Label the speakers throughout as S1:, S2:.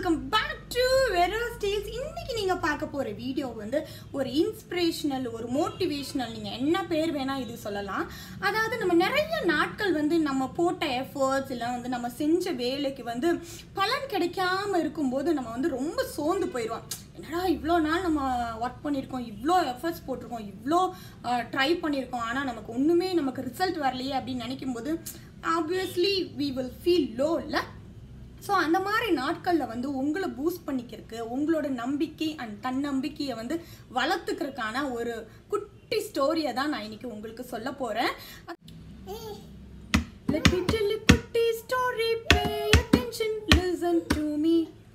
S1: Welcome back to Vero Steels இன்னைக்கு நீங்க பார்க்க போற வீடியோ வந்து ஒரு இன்ஸ்பிரேஷனல் ஒரு மோட்டிவேஷனல் நீங்க என்ன பேர் வேணா இது சொல்லலாம் அதாவது நம்ம நிறைய நாட்கள் வந்து நம்ம போட்ட எஃபர்ட்ஸ் இல்லை வந்து நம்ம செஞ்ச வேலைக்கு வந்து பலன் கிடைக்காம இருக்கும்போது நம்ம வந்து ரொம்ப சோர்ந்து போயிடுவோம் என்னடா இவ்வளோ நாள் நம்ம ஒர்க் பண்ணியிருக்கோம் இவ்வளோ எஃபர்ட்ஸ் போட்டிருக்கோம் இவ்வளோ ட்ரை பண்ணியிருக்கோம் ஆனால் நமக்கு ஒன்றுமே நமக்கு ரிசல்ட் வரலையே அப்படின்னு நினைக்கும் போது obviously we will feel low இல்லை ஸோ அந்த மாதிரி நாட்களில் வந்து உங்களை பூஸ்ட் பண்ணிக்கிறதுக்கு உங்களோட நம்பிக்கை அண்ட் தன்னம்பிக்கையை வந்து வளர்த்துக்கிறதுக்கான ஒரு குட்டி ஸ்டோரியை தான் நான் இன்னைக்கு உங்களுக்கு சொல்ல போகிறேன் Let me tell you குட்டி story, pay attention, listen to me.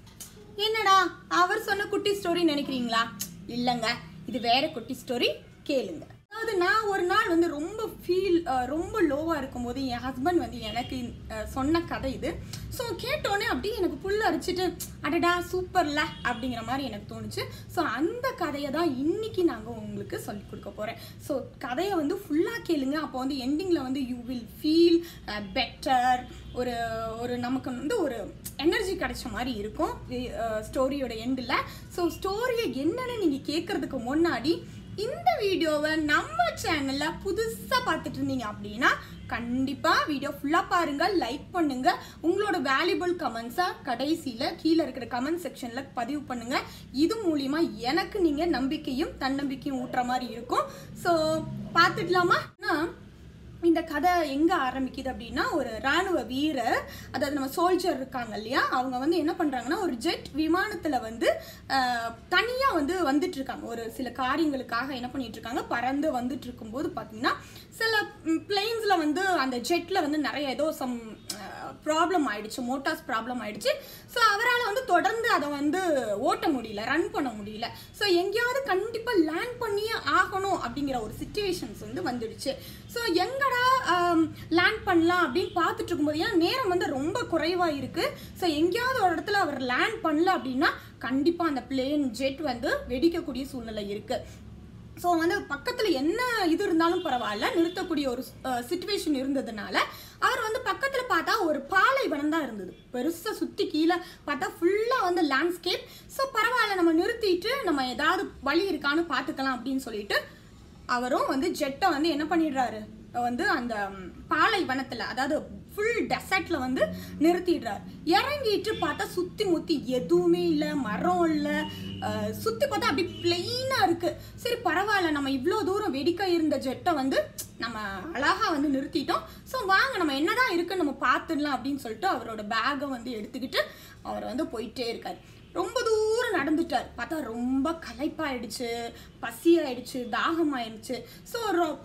S1: என்னடா அவர் சொன்ன குட்டி ஸ்டோரி நினைக்கிறீங்களா இல்லைங்க இது வேற குட்டி ஸ்டோரி கேளுங்க அதாவது நான் ஒரு நாள் வந்து ரொம்ப ஃபீல் ரொம்ப லோவாக இருக்கும்போது என் ஹஸ்பண்ட் வந்து எனக்கு அஹ், சொன்ன கதை இது ஸோ கேட்டோன்னே அப்படியே எனக்கு புல் அரிச்சிட்டு அடடா சூப்பர்ல அப்படிங்கிற மாதிரி எனக்கு தோணுச்சு ஸோ அந்த கதையை தான் இன்னைக்கு நாங்கள் உங்களுக்கு சொல்லி கொடுக்க போகிறேன் ஸோ கதையை வந்து ஃபுல்லாக கேளுங்க அப்போ வந்து எண்டிங்கில் வந்து யூ வில் ஃபீல் பெட்டர் ஒரு ஒரு நமக்கு வந்து ஒரு எனர்ஜி கிடைச்ச மாதிரி இருக்கும் ஸ்டோரியோட எண்டில் ஸோ ஸ்டோரியை என்னன்னு நீங்கள் கேட்கறதுக்கு முன்னாடி இந்த வீடியோவை நம்ம சேனல்ல புதுசா பார்த்துட்டு இருந்தீங்க அப்படின்னா கண்டிப்பா வீடியோ ஃபுல்லா பாருங்க லைக் பண்ணுங்க உங்களோட வேல்யூபிள் கமெண்ட்ஸா கடைசியில கீழே இருக்கிற கமெண்ட் செக்ஷன்ல பதிவு பண்ணுங்க இது மூலியமா எனக்கு நீங்க நம்பிக்கையும் தன்னம்பிக்கையும் ஊட்டுற மாதிரி இருக்கும் ஸோ பார்த்துக்கலாமா நான் இந்த கதை எங்க ஆரம்பிக்குது அப்படின்னா ஒரு ராணுவ வீரர் அதாவது நம்ம சோல்ஜர் இருக்காங்க இல்லையா அவங்க வந்து என்ன பண்றாங்கன்னா ஒரு ஜெட் விமானத்துல வந்து அஹ், தனியா வந்து வந்துட்டு இருக்காங்க ஒரு சில காரியங்களுக்காக என்ன பண்ணிட்டு இருக்காங்க பறந்து வந்துட்டு இருக்கும்போது பாத்தீங்கன்னா சில பிளெயின்ஸ்ல வந்து அந்த ஜெட்ல வந்து நிறைய ஏதோ சம் ப்ராப்ளம் ஆயிடுச்சு மோட்டார்ஸ் ப்ராப்ளம் ஆயிடுச்சு ஸோ அவரால் வந்து தொடர்ந்து அதை வந்து ஓட்ட முடியல ரன் பண்ண முடியல ஸோ எங்கேயாவது கண்டிப்பாக லேண்ட் பண்ணியே ஆகணும் அப்படிங்கிற ஒரு சுச்சுவேஷன்ஸ் வந்து வந்துடுச்சு ஸோ எங்கடா லேண்ட் பண்ணலாம் அப்படின்னு பார்த்துட்டு இருக்கும்போது ஏன்னா நேரம் வந்து ரொம்ப குறைவாக இருக்கு ஸோ எங்கேயாவது ஒரு இடத்துல அவர் லேண்ட் பண்ணல அப்படின்னா கண்டிப்பாக அந்த பிளேன் ஜெட் வந்து வெடிக்கக்கூடிய சூழ்நிலை இருக்கு ஸோ வந்து பக்கத்தில் என்ன இது இருந்தாலும் பரவாயில்ல நிறுத்தக்கூடிய ஒரு சுச்சுவேஷன் இருந்ததுனால அவர் வந்து பக்கத்தில் பார்த்தா ஒரு பாலைவனம் தான் இருந்தது பெருசாக சுற்றி கீழே பார்த்தா ஃபுல்லாக வந்து லேண்ட்ஸ்கேப் ஸோ பரவாயில்ல நம்ம நிறுத்திட்டு நம்ம ஏதாவது வழி இருக்கான்னு பார்த்துக்கலாம் அப்படின்னு சொல்லிட்டு அவரும் வந்து ஜெட்டை வந்து என்ன பண்ணிடுறாரு வந்து அந்த ம், பாலைவனத்துல அதாவது ஃபுல் டெசர்ட்ல வந்து நிறுத்திடுறாரு இறங்கிட்டு பார்த்தா சுத்தி முத்தி எதுவுமே இல்லை மரம் இல்லை சுத்தி பார்த்தா அப்படி பிளெயினா இருக்கு சரி பரவாயில்ல நம்ம இவ்வளோ தூரம் வெடிக்க இருந்த ஜெட்டை வந்து நம்ம அழகா வந்து நிறுத்திட்டோம் ஸோ வாங்க நம்ம என்னதான் இருக்குன்னு நம்ம பார்த்துடலாம் அப்படின்னு சொல்லிட்டு அவரோட பேக்கை வந்து எடுத்துக்கிட்டு அவர் வந்து போயிட்டே இருக்காரு ரொம்ப தூரம் நடந்துட்டார் பார்த்தா ரொம்ப களைப்பாயிடுச்சு பசியாயிடுச்சு தாகமாயிடுச்சு ஸோ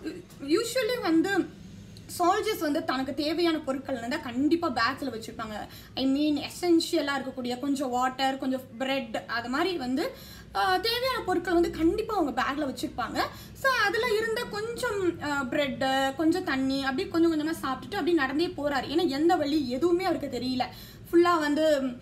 S1: யூஸ்வலி வந்து சோல்ஜர்ஸ் வந்து தனக்கு தேவையான பொருட்கள் வந்து கண்டிப்பாக பேக்கில் வச்சுருப்பாங்க ஐ மீன் எசென்ஷியலாக இருக்கக்கூடிய கொஞ்சம் வாட்டர் கொஞ்சம் பிரெட் அது மாதிரி வந்து ஆஹ், தேவையான பொருட்கள் வந்து கண்டிப்பாக அவங்க பேக்கில் வச்சுருப்பாங்க ஸோ அதில் இருந்த கொஞ்சம் பிரெட்டு கொஞ்சம் தண்ணி அப்படியே கொஞ்சம் கொஞ்சமாக சாப்பிட்டுட்டு அப்படியே நடந்தே போகிறாரு ஏன்னா எந்த வழி எதுவுமே அவருக்கு தெரியல ஃபுல்லாக வந்து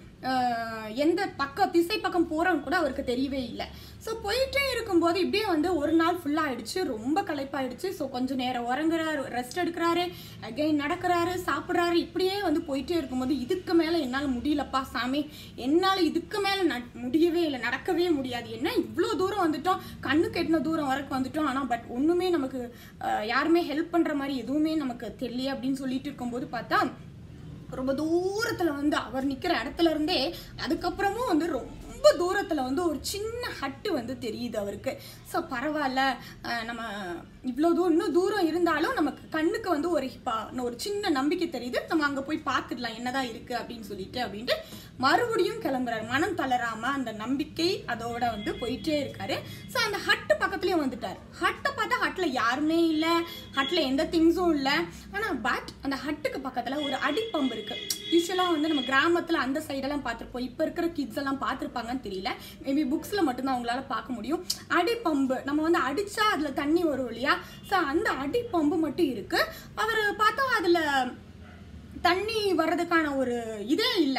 S1: ஆஹ், எந்த பக்கம் திசை பக்கம் போகிறோன்னு கூட அவருக்கு தெரியவே இல்லை ஸோ போயிட்டே இருக்கும்போது இப்படியே வந்து ஒரு நாள் ஃபுல்லாக ஆயிடுச்சு ரொம்ப களைப்பாயிடுச்சு ஸோ கொஞ்சம் நேரம் உறங்குறாரு ரெஸ்ட் எடுக்கிறாரு அகைன் நடக்கிறாரு சாப்பிட்றாரு இப்படியே வந்து போயிட்டே இருக்கும்போது இதுக்கு மேலே என்னால் முடியலப்பா சாமி என்னால் இதுக்கு மேலே நட் முடியவே இல்லை நடக்கவே முடியாது என்ன இவ்வளோ தூரம் வந்துட்டோம் கண்ணு கெட்டின தூரம் வரைக்கும் வந்துட்டோம் ஆனால் பட் ஒன்றுமே நமக்கு ஆஹ், யாருமே ஹெல்ப் பண்ணுற மாதிரி எதுவுமே நமக்கு தெரியல அப்படின்னு சொல்லிட்டு இருக்கும்போது பார்த்தா ரொம்ப தூரத்துல வந்து அவர் நிக்கிற இடத்துல இருந்தே அதுக்கப்புறமும் வந்து ரொம்ப தூரத்துல வந்து ஒரு சின்ன ஹட்டு வந்து தெரியுது அவருக்கு ஸோ பரவாயில்ல அஹ் நம்ம இவ்வளோ தூரம் இன்னும் தூரம் இருந்தாலும் நமக்கு கண்ணுக்கு வந்து ஒரு ப- ஒரு சின்ன நம்பிக்கை தெரியுது நம்ம அங்கே போய் பார்த்துடலாம் என்னதான் இருக்கு அப்படின்னு சொல்லிட்டு அப்படின்ட்டு மறுபடியும் கிளம்புறாரு மனம் தளராம அந்த நம்பிக்கை அதோட வந்து போயிட்டே இருக்காரு ஸோ அந்த ஹட்டு பக்கத்துலயும் வந்துட்டார் ஹட்டை பார்த்தா ஹட்ல யாருமே இல்லை ஹட்ல எந்த திங்ஸும் இல்லை ஆனா பட் அந்த ஹட்டுக்கு பக்கத்துல ஒரு அடிப்பம்பு இருக்கு யூஸ்வலாக வந்து நம்ம கிராமத்துல அந்த சைடெல்லாம் பார்த்துருப்போம் இப்போ இருக்கிற கிட்ஸ் எல்லாம் பார்த்துருப்பாங்கன்னு தெரியல மேபி புக்ஸ்ல மட்டும்தான் அவங்களால பார்க்க முடியும் அடிப்பம்பு நம்ம வந்து அடிச்சா அதுல தண்ணி வரும் இல்லையா ஸோ அந்த அடிப்பம்பு மட்டும் இருக்கு அவர் பார்த்தா அதுல தண்ணி வர்றதுக்கான ஒரு இதே இல்லை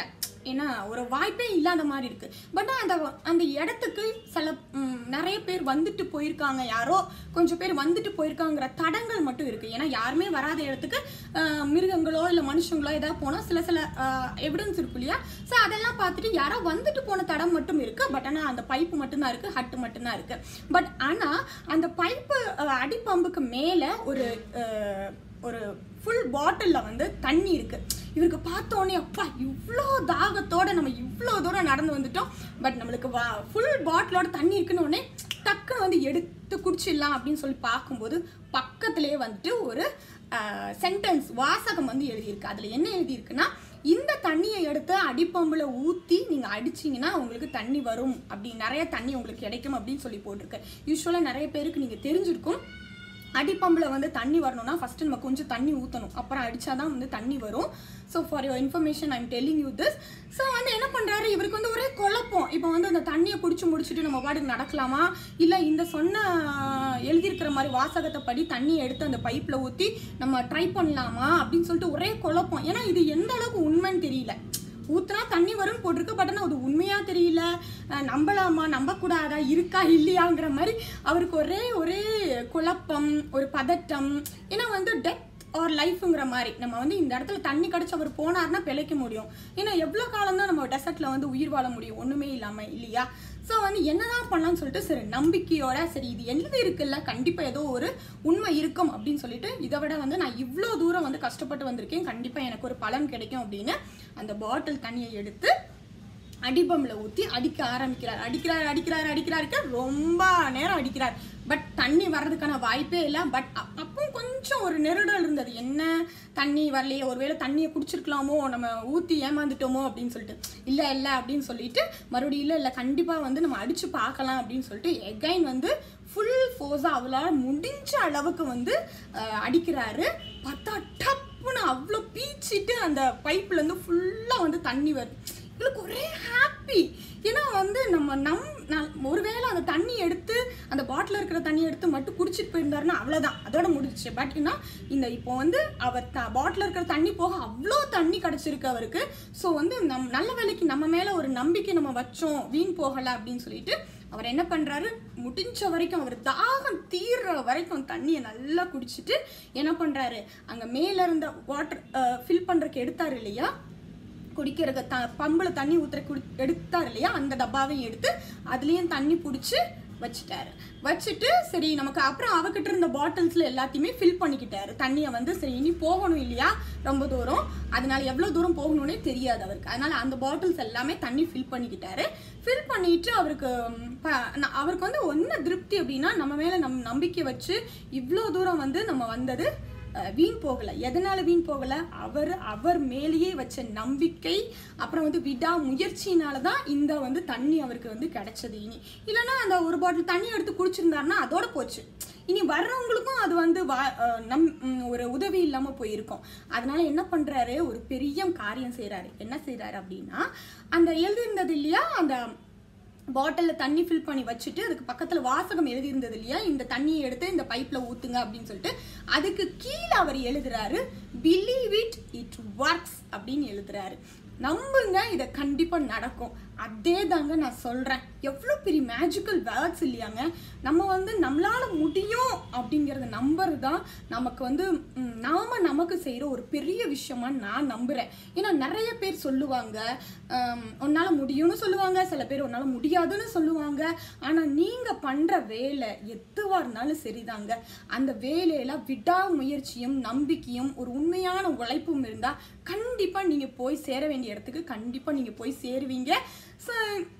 S1: ஏன்னா ஒரு வாய்ப்பே இல்லாத மாதிரி இருக்கு பட் அந்த அந்த இடத்துக்கு சில ம், நிறைய பேர் வந்துட்டு போயிருக்காங்க யாரோ கொஞ்சம் பேர் வந்துட்டு போயிருக்காங்கிற தடங்கள் மட்டும் இருக்கு ஏன்னா யாருமே வராத இடத்துக்கு அஹ், மிருகங்களோ இல்லை மனுஷங்களோ ஏதாவது போனால் சில சில எவிடன்ஸ் இருக்கும் இல்லையா ஸோ அதெல்லாம் பார்த்துட்டு யாரோ வந்துட்டு போன தடம் மட்டும் இருக்கு பட் ஆனால் அந்த பைப்பு மட்டும்தான் இருக்கு ஹட்டு மட்டும்தான் இருக்கு பட் ஆனால் அந்த பைப்பு அடிப்பம்புக்கு மேலே ஒரு அஹ், ஒரு ஃபுல் பாட்டிலில் வந்து தண்ணி இருக்கு இவருக்கு பார்த்த உடனே அப்பா இவ்வளோ தாகத்தோட நம்ம இவ்வளோ தூரம் நடந்து வந்துட்டோம் பட் நம்மளுக்கு வா ஃபுல் பாட்டிலோட தண்ணி இருக்குன்னு உடனே டக்குன்னு வந்து எடுத்து குடிச்சிடலாம் அப்படின்னு சொல்லி பார்க்கும்போது பக்கத்திலேயே வந்துட்டு ஒரு சென்டென்ஸ் வாசகம் வந்து எழுதியிருக்கு அதில் என்ன எழுதியிருக்குன்னா இந்த தண்ணியை எடுத்து அடிப்பம்பில் ஊற்றி நீங்கள் அடிச்சீங்கன்னா உங்களுக்கு தண்ணி வரும் அப்படி நிறைய தண்ணி உங்களுக்கு கிடைக்கும் அப்படின்னு சொல்லி போட்டிருக்கு யூஸ்வலாக நிறைய பேருக்கு நீங்கள் தெரிஞ்சிருக்கும் அடிப்பம்பில் வந்து தண்ணி வரணும்னா ஃபஸ்ட்டு நம்ம கொஞ்சம் தண்ணி ஊற்றணும் அப்புறம் அடிச்சாதான் வந்து தண்ணி வரும் so for your information I'm telling you this so வந்து என்ன பண்ணுறாரு இவருக்கு வந்து ஒரே குழப்பம் இப்போ வந்து அந்த தண்ணியை குடிச்சு முடிச்சுட்டு நம்ம பாட்டுக்கு நடக்கலாமா இல்லை இந்த சொன்ன எழுதியிருக்கிற மாதிரி வாசகத்தை படி தண்ணியை எடுத்து அந்த பைப்பில் ஊற்றி நம்ம ட்ரை பண்ணலாமா அப்படின்னு சொல்லிட்டு ஒரே குழப்பம் ஏன்னா இது எந்த அளவுக்கு உண்மைன்னு தெரியல ஊத்துனா தண்ணி வரும்னு போட்டிருக்கு பட் ஆனால் அது உண்மையா தெரியல அஹ் நம்பலாமா நம்பக்கூடாதா இருக்கா இல்லையாங்கிற மாதிரி அவருக்கு ஒரே ஒரே குழப்பம் ஒரு பதட்டம் ஏன்னா வந்து டெத் ஆர் லைஃப்ங்கிற மாதிரி நம்ம வந்து இந்த இடத்துல தண்ணி கிடச்சி அவர் போனார்னா பிழைக்க முடியும் ஏன்னா எவ்வளோ காலம் தான் நம்ம டெசர்ட்ல வந்து உயிர் வாழ முடியும் ஒன்றுமே இல்லாமல் இல்லையா ஸோ வந்து என்னதான் பண்ணலாம்னு சொல்லிட்டு சரி நம்பிக்கையோட சரி இது எழுதி இருக்குல்ல கண்டிப்பாக ஏதோ ஒரு உண்மை இருக்கும் அப்படின்னு சொல்லிட்டு இதை விட வந்து நான் இவ்வளோ தூரம் வந்து கஷ்டப்பட்டு வந்திருக்கேன் கண்டிப்பாக எனக்கு ஒரு பலன் கிடைக்கும் அப்படின்னு அந்த பாட்டில் தண்ணியை எடுத்து அடிபம்பில் ஊற்றி அடிக்க ஆரம்பிக்கிறார் அடிக்கிறார் அடிக்கிறார் அடிக்கிறாருக்கு ரொம்ப நேரம் அடிக்கிறார் பட் தண்ணி வர்றதுக்கான வாய்ப்பே இல்லை பட் அப்பவும் கொஞ்சம் ஒரு நெருடல் இருந்தது என்ன தண்ணி வரலையே ஒருவேளை தண்ணியை குடிச்சிருக்கலாமோ நம்ம ஊற்றி ஏமாந்துட்டோமோ அப்படின்னு சொல்லிட்டு இல்லை இல்லை அப்படின்னு சொல்லிட்டு மறுபடியும் இல்லை இல்லை கண்டிப்பாக வந்து நம்ம அடித்து பார்க்கலாம் அப்படின்னு சொல்லிட்டு எகைன் வந்து ஃபுல் ஃபோர்ஸாக அவளால் முடிஞ்ச அளவுக்கு வந்து அஹ், அடிக்கிறாரு பார்த்தா டப்புன்னு அவ்வளோ பீச்சிட்டு அந்த பைப்லேருந்து ஃபுல்லாக வந்து தண்ணி வருது இவளுக்கு ஒரே ஹாப்பி ஏன்னா வந்து நம்ம நம் நான் ஒருவேளை அந்த தண்ணி எடுத்து அந்த பாட்டில் இருக்கிற தண்ணி எடுத்து மட்டும் குடிச்சிட்டு போயிருந்தாருன்னா அவ்வளோதான் அதோட முடிஞ்சிச்சு பட் என்ன இந்த இப்போ வந்து அவர் த பாட்டில் இருக்கிற தண்ணி போக அவ்வளோ தண்ணி கிடச்சிருக்கு அவருக்கு ஸோ வந்து நம் நல்ல வேலைக்கு நம்ம மேலே ஒரு நம்பிக்கை நம்ம வச்சோம் வீண் போகலை அப்படின்னு சொல்லிட்டு அவர் என்ன பண்றாரு முடிஞ்ச வரைக்கும் அவர் தாகம் தீர்ற வரைக்கும் தண்ணியை நல்லா குடிச்சிட்டு என்ன பண்றாரு அங்க மேல இருந்த வாட்டர் ஃபில் பண்றதுக்கு எடுத்தாரு இல்லையா குடிக்கிறதுக்கு த பம்பில் தண்ணி ஊற்றுற குடி எடுத்தார் இல்லையா அந்த டப்பாவையும் எடுத்து அதுலேயும் தண்ணி பிடிச்சி வச்சுட்டாரு வச்சுட்டு சரி நமக்கு அப்புறம் அவகிட்ட இருந்த பாட்டில்ஸில் எல்லாத்தையுமே ஃபில் பண்ணிக்கிட்டாரு தண்ணியை வந்து சரி இனி போகணும் இல்லையா ரொம்ப தூரம் அதனால எவ்வளோ தூரம் போகணும்னே தெரியாது அவருக்கு அதனால அந்த பாட்டில்ஸ் எல்லாமே தண்ணி ஃபில் பண்ணிக்கிட்டாரு ஃபில் பண்ணிட்டு அவருக்கு ம், ப- ந- அவருக்கு வந்து ஒன்றும் திருப்தி அப்படின்னா நம்ம மேலே நம் நம்பிக்கை வச்சு இவ்வளோ தூரம் வந்து நம்ம வந்தது அஹ், வீண் போகல எதனால வீண் போகல அவர் அவர் மேலேயே வச்ச நம்பிக்கை அப்புறம் வந்து விடா முயற்சினால தான் இந்த வந்து தண்ணி அவருக்கு வந்து கிடைச்சது இனி இல்லைன்னா அந்த ஒரு பாட்டில் தண்ணி எடுத்து குடிச்சிருந்தாருன்னா அதோட போச்சு இனி வர்றவங்களுக்கும் அது வந்து வா அஹ், நம் ம், ஒரு உதவி இல்லாம போயிருக்கும் அதனால என்ன பண்றாரு ஒரு பெரிய காரியம் செய்றாரு என்ன செய்றாரு அப்படின்னா அந்த எழுதியிருந்தது இல்லையா அந்த பாட்டிலில் தண்ணி ஃபில் பண்ணி வச்சுட்டு அதுக்கு பக்கத்தில் வாசகம் எழுதியிருந்தது இல்லையா இந்த தண்ணியை எடுத்து இந்த பைப்பில் ஊற்றுங்க அப்படின்னு சொல்லிட்டு அதுக்கு கீழே அவர் எழுதுறாரு பிலீவ் இட் இட் ஒர்க்ஸ் அப்படின்னு எழுதுறாரு நம்புங்க இதை கண்டிப்பாக நடக்கும் அதே தாங்க நான் சொல்கிறேன் எவ்வளோ பெரிய மேஜிக்கல் வேர்ட்ஸ் இல்லையாங்க நம்ம வந்து நம்மளால முடியும் அப்படிங்கிறத நம்புறது தான் நமக்கு வந்து ம், நாம நமக்கு செய்கிற ஒரு பெரிய விஷயமா நான் நம்புகிறேன் ஏன்னா நிறைய பேர் சொல்லுவாங்க ஆம், உன்னால முடியும்னு சொல்லுவாங்க சில பேர் உன்னால முடியாதுன்னு சொல்லுவாங்க ஆனால் நீங்கள் பண்ணுற வேலை எதுவாக இருந்தாலும் சரிதாங்க அந்த வேலையில விடாமுயற்சியும் நம்பிக்கையும் ஒரு உண்மையான உழைப்பும் இருந்தால் கண்டிப்பாக நீங்கள் போய் சேர வேண்டிய இடத்துக்கு கண்டிப்பாக நீங்கள் போய் சேருவீங்க ஸோ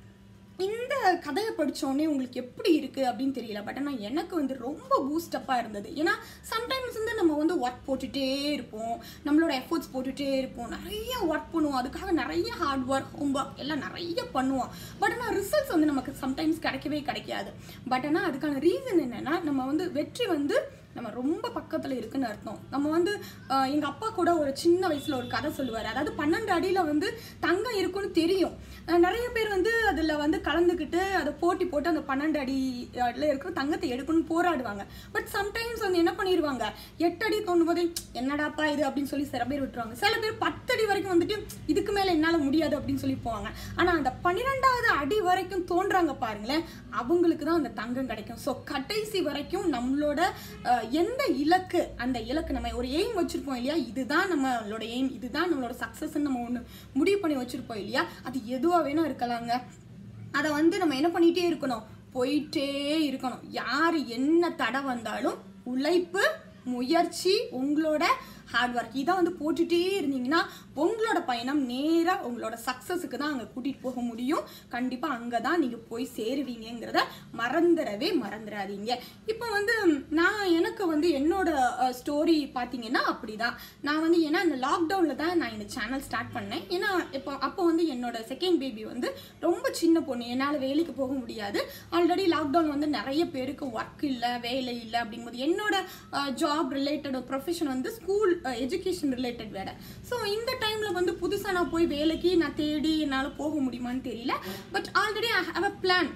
S1: இந்த கதையை படிச்சோடனே உங்களுக்கு எப்படி இருக்கு அப்படின்னு தெரியல பட் ஆனால் எனக்கு வந்து ரொம்ப பூஸ்டப்பாக இருந்தது ஏன்னா சம்டைம்ஸ் வந்து நம்ம வந்து ஒர்க் போட்டுட்டே இருப்போம் நம்மளோட எஃபர்ட்ஸ் போட்டுட்டே இருப்போம் நிறைய ஒர்க் பண்ணுவோம் அதுக்காக நிறைய ஹார்ட் ஒர்க் ஹோம் ஒர்க் எல்லாம் நிறைய பண்ணுவோம் பட் ஆனால் ரிசல்ட்ஸ் வந்து நமக்கு சம்டைம்ஸ் கிடைக்கவே கிடைக்காது பட் ஆனால் அதுக்கான ரீசன் என்னன்னா நம்ம வந்து வெற்றி வந்து நம்ம ரொம்ப பக்கத்தில் இருக்குன்னு அர்த்தம் நம்ம வந்து ஆஹ், எங்க அப்பா கூட ஒரு சின்ன வயசுல ஒரு கதை சொல்லுவார் அதாவது பன்னெண்டு அடியில வந்து தங்கம் இருக்குன்னு தெரியும் அஹ் நிறைய பேர் வந்து அதில் வந்து கலந்துக்கிட்டு அதை போட்டி போட்டு அந்த பன்னெண்டு அடி அதில் இருக்கிற தங்கத்தை எடுக்கணும்னு போராடுவாங்க பட் சம்டைம்ஸ் வந்து என்ன பண்ணிடுவாங்க எட்டு அடி தோணும் போதே என்னடாப்பா இது அப்படின்னு சொல்லி சில பேர் விட்டுருவாங்க சில பேர் பத்து அடி வரைக்கும் வந்துட்டு இதுக்கு மேலே என்னால் முடியாது அப்படின்னு சொல்லி போவாங்க ஆனால் அந்த பன்னிரெண்டாவது அடி வரைக்கும் தோன்றாங்க பாருங்களேன் அவங்களுக்கு தான் அந்த தங்கம் கிடைக்கும் ஸோ கடைசி வரைக்கும் நம்மளோட அஹ், எந்த இலக்கு அந்த இலக்கு நம்ம ஒரு எய்ம் வச்சிருப்போம் இல்லையா இதுதான் நம்மளோட எய்ம் இதுதான் நம்மளோட சக்ஸஸ் நம்ம ஒன்று முடிவு பண்ணி வச்சிருப்போம் இல்லையா அது எதுவாக வேணா இருக்கலாங்க அதை வந்து நம்ம என்ன பண்ணிட்டே இருக்கணும் போயிட்டே இருக்கணும் யார் என்ன தடை வந்தாலும் உழைப்பு முயற்சி உங்களோட ஹார்ட் ஒர்க் இதை வந்து போட்டுட்டே இருந்தீங்கன்னா உங்களோட பயணம் நேராக உங்களோட சக்ஸஸுக்கு தான் அங்கே கூட்டிகிட்டு போக முடியும் கண்டிப்பாக அங்கே தான் நீங்கள் போய் சேருவீங்கங்கிறத மறந்துடவே மறந்துடாதீங்க இப்போ வந்து நான் எனக்கு வந்து என்னோட ஸ்டோரி பார்த்தீங்கன்னா அப்படிதான் நான் வந்து ஏன்னா இந்த லாக்டவுனில் தான் நான் இந்த சேனல் ஸ்டார்ட் பண்ணேன் ஏன்னா இப்போ அப்போ வந்து என்னோட செகண்ட் பேபி வந்து ரொம்ப சின்ன பொண்ணு என்னால் வேலைக்கு போக முடியாது ஆல்ரெடி லாக்டவுன் வந்து நிறைய பேருக்கு ஒர்க் இல்லை வேலை இல்லை அப்படிங்கும்போது என்னோட ஜாப் ரிலேட்டட் ப்ரொஃபஷன் வந்து ஸ்கூல் எஜுகேஷன் ரிலேட்டட் வேலை ஸோ இந்த டைமில் வந்து புதுசாக நான் போய் வேலைக்கு நான் தேடி என்னால் போக முடியுமான்னு தெரியல but already I have a plan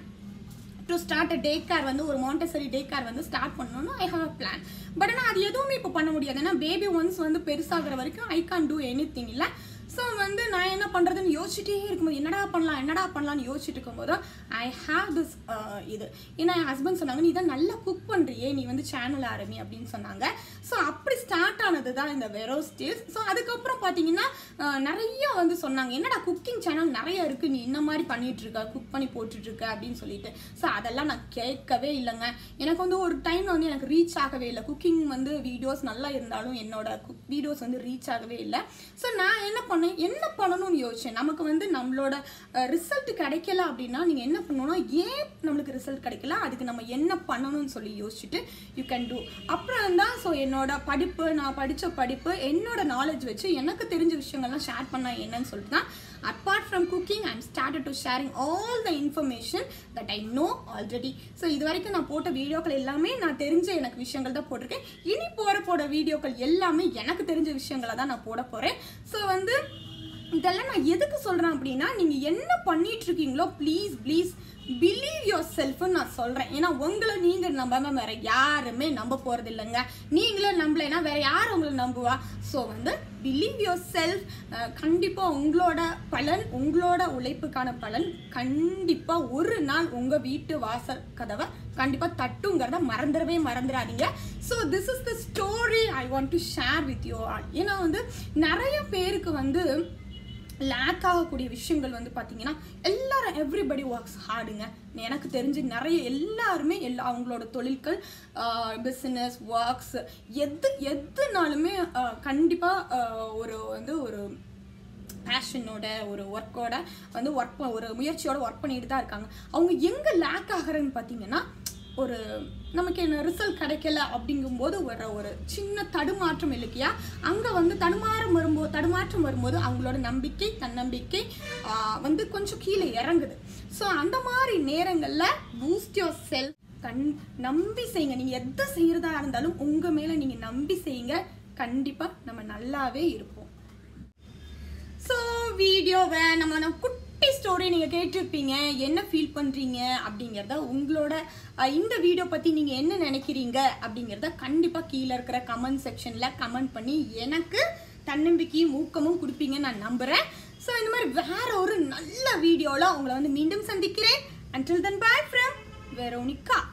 S1: to start a day care வந்து ஒரு மாண்டசரி டே கேர் வந்து ஸ்டார்ட் பண்ணணும்னு I have a plan but ஆனால் அது எதுவுமே இப்போ பண்ண முடியாது ஏன்னா பேபி ஒன்ஸ் வந்து பெருசாகிற வரைக்கும் I can do anything இல்லை ஸோ வந்து நான் என்ன பண்ணுறதுன்னு யோசிச்சுட்டே இருக்கும்போது என்னடா பண்ணலாம் என்னடா பண்ணலாம்னு யோசிச்சுட்டு இருக்கும்போது ஐ ஹாவ் திஸ் இது ஏன்னா என் ஹஸ்பண்ட் சொன்னாங்க நீ தான் நல்லா குக் பண்ணுறியே நீ வந்து சேனல் ஆரம்பி அப்படின்னு சொன்னாங்க ஸோ அப்படி ஸ்டார்ட் ஆனது தான் இந்த வெரோ ஸ்டீல்ஸ் ஸோ அதுக்கப்புறம் பார்த்தீங்கன்னா அஹ், நிறைய வந்து சொன்னாங்க என்னடா குக்கிங் சேனல் நிறைய இருக்கு நீ இந்த மாதிரி பண்ணிட்டு இருக்க குக் பண்ணி போட்டுட்டு இருக்க அப்படின்னு சொல்லிட்டு ஸோ அதெல்லாம் நான் கேட்கவே இல்லைங்க எனக்கு வந்து ஒரு டைம் வந்து எனக்கு ரீச் ஆகவே இல்லை குக்கிங் வந்து வீடியோஸ் நல்லா இருந்தாலும் என்னோட குக் வீடியோஸ் வந்து ரீச் ஆகவே இல்லை ஸோ நான் என்ன பண்ணேன் என்ன பண்ணணும்னு யோசிச்சேன் நமக்கு வந்து நம்மளோட ரிசல்ட் கிடைக்கல அப்படின்னா நீங்கள் என்ன பண்ணணும்னா ஏன் நம்மளுக்கு ரிசல்ட் கிடைக்கல அதுக்கு நம்ம என்ன பண்ணணும்னு சொல்லி யோசிச்சுட்டு யூ கேன் டூ அப்புறம் தான் ஸோ என்னோட படிப்பு நான் படித்த படிப்பு என்னோட நாலேஜ் வச்சு எனக்கு தெரிஞ்ச விஷயங்கள்லாம் ஷேர் பண்ணா என்னன்னு சொல்லிட்டு தான் apart from cooking I'm started to sharing all the information that I know already so இது வரைக்கும் நான் போட்ட வீடியோக்கள் எல்லாமே நான் தெரிஞ்ச எனக்கு விஷயங்கள் தான் போட்டிருக்கேன் இனி போகிற போட வீடியோக்கள் எல்லாமே எனக்கு தெரிஞ்ச விஷயங்களை தான் நான் போட போகிறேன் ஸோ வந்து இதெல்லாம் நான் எதுக்கு சொல்கிறேன் அப்படின்னா நீங்கள் என்ன பண்ணிட்டு இருக்கீங்களோ ப்ளீஸ் ப்ளீஸ் பிலீவ் யோர் செல்ஃப்னு நான் சொல்கிறேன் ஏன்னா உங்களை நீங்கள் நம்பாம வேற யாருமே நம்ப போகிறது இல்லைங்க நீங்களும் நம்பலைன்னா வேற யார் உங்களை நம்புவா ஸோ வந்து பிலீவ் யோர் செல்ஃப் கண்டிப்பாக உங்களோட பலன் உங்களோட உழைப்புக்கான பலன் கண்டிப்பாக ஒரு நாள் உங்கள் வீட்டு வாசல் கதவை கண்டிப்பாக தட்டுங்கிறத மறந்துடவே மறந்துடாதீங்க so this is the story I want to share with you all ஏன்னா வந்து நிறைய பேருக்கு வந்து லேக் ஆகக்கூடிய விஷயங்கள் வந்து பார்த்தீங்கன்னா எல்லாரும் எவ்ரிபடி ஒர்க்ஸ் ஹார்டுங்க எனக்கு தெரிஞ்சு நிறைய எல்லாருமே எல்லா அவங்களோட தொழில்கள் பிஸ்னஸ் ஒர்க்ஸ் எது எதுனாலுமே கண்டிப்பாக ஒரு வந்து ஒரு பேஷனோட ஒரு ஒர்க்கோட வந்து ஒர்க் ஒரு முயற்சியோட ஒர்க் பண்ணிட்டு தான் இருக்காங்க அவங்க எங்கே லேக் ஆகுறதுன்னு பார்த்தீங்கன்னா ஒரு நமக்கு என்ன ரிசல்ட் கிடைக்கல அப்படிங்கும்போது வர ஒரு சின்ன தடுமாற்றம் இல்லையா அங்கே வந்து தடுமாறம் வரும்போது தடுமாற்றம் வரும்போது அவங்களோட நம்பிக்கை தன்னம்பிக்கை ஆஹ், வந்து கொஞ்சம் கீழே இறங்குது ஸோ அந்த மாதிரி நேரங்களில் பூஸ்ட் யோர் செல்ஃப் கண் நம்பி செய்யுங்க நீங்கள் எதை செய்கிறதா இருந்தாலும் உங்கள் மேலே நீங்கள் நம்பி செய்யுங்க கண்டிப்பாக நம்ம நல்லாவே இருப்போம் ஸோ வீடியோவை நம்ம நம்ம குட்டி ஸ்டோரி நீங்கள் கேட்டிருப்பீங்க என்ன ஃபீல் பண்ணுறீங்க அப்படிங்கிறத உங்களோட அஹ், இந்த வீடியோ பற்றி நீங்கள் என்ன நினைக்கிறீங்க அப்படிங்கிறத கண்டிப்பாக கீழே இருக்கிற கமெண்ட் செக்ஷனில் கமெண்ட் பண்ணி எனக்கு தன்னம்பிக்கையும் ஊக்கமும் கொடுப்பீங்கன்னு நான் நம்புகிறேன் ஸோ இந்த மாதிரி வேற ஒரு நல்ல வீடியோவில் உங்களை வந்து மீண்டும் சந்திக்கிறேன் until then bye from Veronica